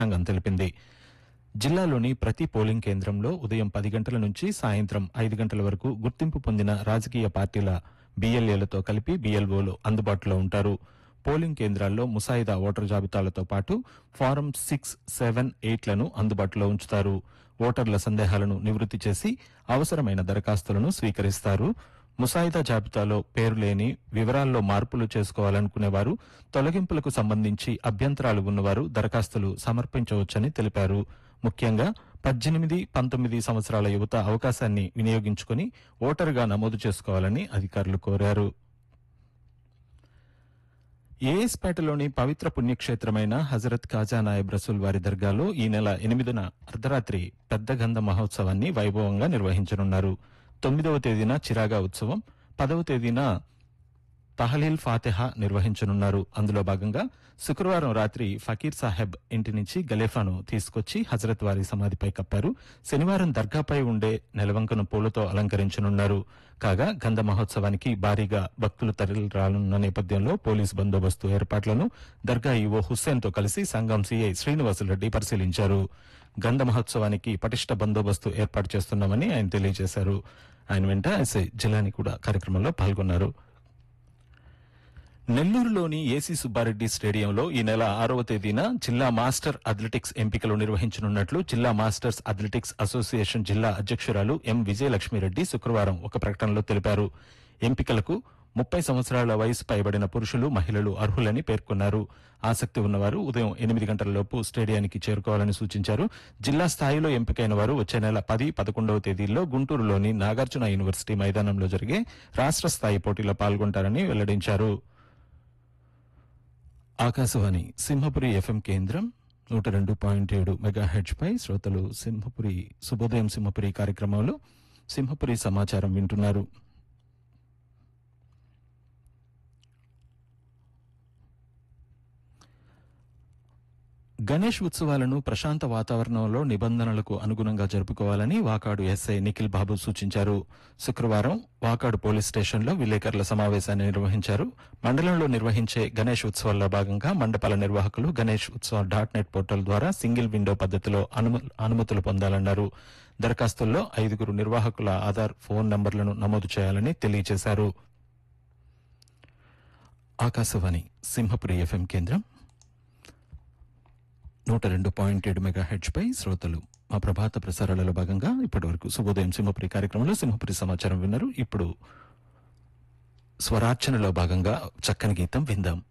సంఘం తెలిపింది జిల్లాలోని ప్రతి పోలింగ్ కేంద్రంలో ఉదయం పది గంటల నుంచి సాయంత్రం ఐదు గంటల వరకు గుర్తింపు పొందిన రాజకీయ పార్టీల బీఎల్ఏలతో కలిపి బీఎల్ఓలు అందుబాటులో ఉంటారు పోలింగ్ కేంద్రాల్లో ముసాయిదా ఓటర్ జాబితాలతో పాటు ఫారం సిక్స్ సెవెన్ ఎయిట్లను అందుబాటులో ఉంచుతారు ఓటర్ల సందేహాలను నివృత్తి చేసి అవసరమైన దరఖాస్తులను స్వీకరిస్తారు ముసాయిదా జాబితాలో పేరు లేని వివరాల్లో మార్పులు చేసుకోవాలనుకునేవారు తొలగింపులకు సంబంధించి అభ్యంతరాలు ఉన్నవారు దరఖాస్తులు సమర్పించవచ్చని తెలిపారు ముఖ్యంగా పద్దెనిమిది పంతొమ్మిది సంవత్సరాల యువత అవకాశాన్ని వినియోగించుకుని ఓటరుగా నమోదు చేసుకోవాలని అధికారులు కోరారు ఏఎస్పేటలోని పవిత్ర పుణ్యక్షేత్రమైన హజరత్ ఖాజా నాయబ్ రసూల్ వారి దర్గాలో ఈ నెల ఎనిమిదిన అర్ధరాత్రి పెద్ద గంధ మహోత్సవాన్ని వైభవంగా నిర్వహించనున్నారు తొమ్మిదవ తేదీన చిరాగా ఉత్సవం పదవ తేదీన తహలీల్ ఫాతిహా నిర్వహించనున్నారు అందులో భాగంగా శుక్రవారం రాత్రి ఫకీర్ సాహెబ్ ఇంటి నుంచి గలేఫాను తీసుకొచ్చి హజరత్ వారి సమాధిపై కప్పారు శనివారం దర్గాపై ఉండే నెలవంకను పూలతో అలంకరించనున్నారు కాగా గంధ మహోత్సవానికి భారీగా భక్తులు తరలిరానున్న నేపథ్యంలో పోలీసు బందోబస్తు ఏర్పాట్లను దర్గా ఈవో హుస్సేన్తో కలిసి సంఘం సీఐ శ్రీనివాసులరెడ్డి పరిశీలించారు గంధ మహోత్సవానికి పటిష్ట బందోబస్తు ఏర్పాటు చేస్తున్నామని ఆయన తెలియజేశారు ఆయన వెంట ఎస్ఐ జిలాని కూడా కార్యక్రమంలో పాల్గొన్నారు నెల్లూరులోని ఏసీ సుబ్బారెడ్డి స్టేడియంలో ఈ నెల ఆరవ తేదీన జిల్లా మాస్టర్ అథ్లెటిక్స్ ఎంపికలు నిర్వహించనున్నట్లు జిల్లా మాస్టర్స్ అథ్లెటిక్స్ అసోసియేషన్ జిల్లా అధ్యక్షురాలు ఎం విజయలక్ష్మిరెడ్డి శుక్రవారం ఒక ప్రకటనలో తెలిపారు ఎంపికలకు ముప్పై సంవత్సరాల వయసు పైబడిన పురుషులు మహిళలు అర్హులని పేర్కొన్నారు ఆసక్తి ఉన్నవారు ఉదయం ఎనిమిది గంటలలోపు స్టేడియానికి చేరుకోవాలని సూచించారు జిల్లా స్థాయిలో ఎంపికైన వారు వచ్చే నెల పది పదకొండవ తేదీల్లో గుంటూరులోని నాగార్జున యూనివర్సిటీ మైదానంలో జరిగే రాష్ట్ర స్థాయి పోటీలో పాల్గొంటారని వెల్లడించారు ఆకాశవాణి సింహపురి ఎఫ్ఎం కేంద్రం నూట రెండు పాయింట్ ఏడు మెగాహెడ్జ్ పై శ్రోతలు సింహపురి శుభోదయం సింహపురి కార్యక్రమంలో సింహపురి సమాచారం వింటున్నారు గణేష్ ఉత్సవాలను ప్రశాంత వాతావరణంలో నిబంధనలకు అనుగుణంగా జరుపుకోవాలని వాకాడు ఎస్ఐ నిఖిల్ బాబు సూచించారు శుక్రవారం వాకాడు పోలీస్ స్టేషన్లో విలేకరుల సమావేశాన్ని నిర్వహించారు మండలంలో నిర్వహించే గణేష్ ఉత్సవాల్లో భాగంగా మండపాల నిర్వాహకులు గణేష్ ఉత్సవ డాట్ నెట్ పోర్టల్ ద్వారా సింగిల్ విండో పద్ధతిలో అను- అనుమతులు పొందాలన్నారు దరఖాస్తుల్లో ఐదుగురు నిర్వాహకుల ఆధార్ ఫోన్ నంబర్లను నమోదు చేయాలని తెలియజేశారు ఆకాశవాణి సింహపురి ఎఫ్ఎం కేంద్రం నూట రెండు పాయింట్ ఏడు మెగా హెడ్జ్ పై శ్రోతలు మా ప్రభాత ప్రసారాలలో భాగంగా ఇప్పటి వరకు శుభోదయం సింహపురి కార్యక్రమంలో సింహపురి సమాచారం విన్నారు ఇప్పుడు స్వరార్చనలో భాగంగా చక్కని గీతం విందాం